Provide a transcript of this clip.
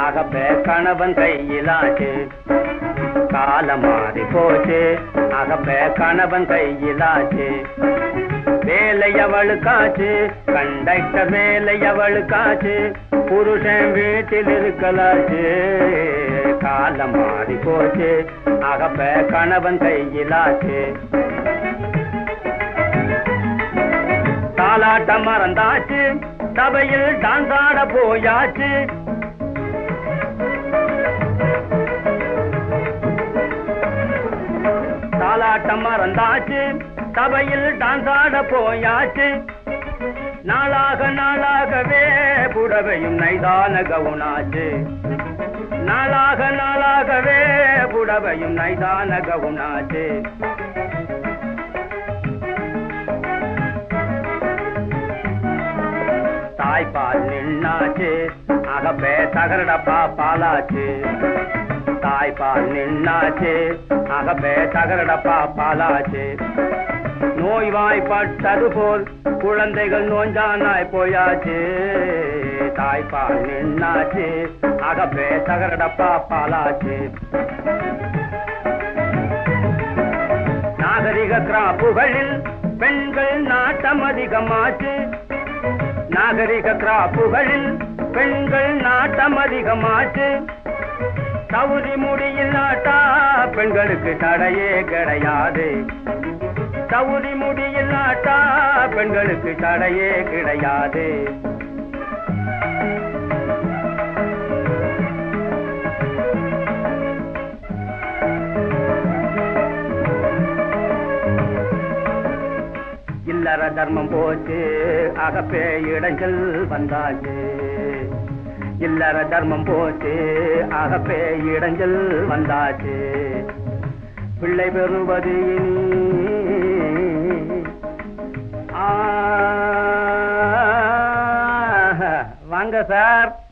அகப்ப கணவன் கையிலாச்சு காலம் மாறி போச்சு அகப்ப கணவன் கையிலாச்சு வேலை அவளுக்காச்சு கண்டக்டர் வேலை அவளுக்காச்சு புருஷன் வீட்டில் இருக்கலாச்சு காலம் மாறி போச்சு அகப்ப கணவன் கையிலாச்சு தாலாட்டம் மறந்தாச்சு சபையில் டான்ஸ் ஆட போயாச்சு தாலாட்டம் மறந்தாச்சு சபையில் டான்ஸ் ஆட போயாச்சு நாளாக நாளாகவே புடவையும் நைதான கவுனாச்சு நாளாக நாளாகவே புடவையும் நைதான கவுனாச்சு தாய்ப்பால் நின்னாச்சு அகப்பே தகரடப்பா பாலாச்சு தாய்ப்பால் நின்னாச்சு அகப்பே தகரடப்பா பாலாச்சு நோய் வாய்ப்பட்டது போல் குழந்தைகள் நோஞ்சானாய் போயாச்சு தாய்ப்பால் நின்னாச்சு அகப்பே தகரடப்பா பாலாச்சு நாகரிக கிராப்புகளில் பெண்கள் நாட்டம் அதிகமாச்சு நாகரிக கிராப்புகளில் பெண்கள் நாட்டம் அதிகமாச்சு சவுதி முடியில் நாட்டா பெண்களுக்கு தடையே கிடையாது சவுதி முடியில் நாட்டா பெண்களுக்கு தடையே கிடையாது இல்லற தர்மம் போச்சு அகப்பே இடைஞ்சல் வந்தாச்சு இல்லற தர்மம் போச்சு அகப்பே இடைஞ்சல் வந்தாச்சு பிள்ளை பெறுவது இனி ஆ, வாங்க சார்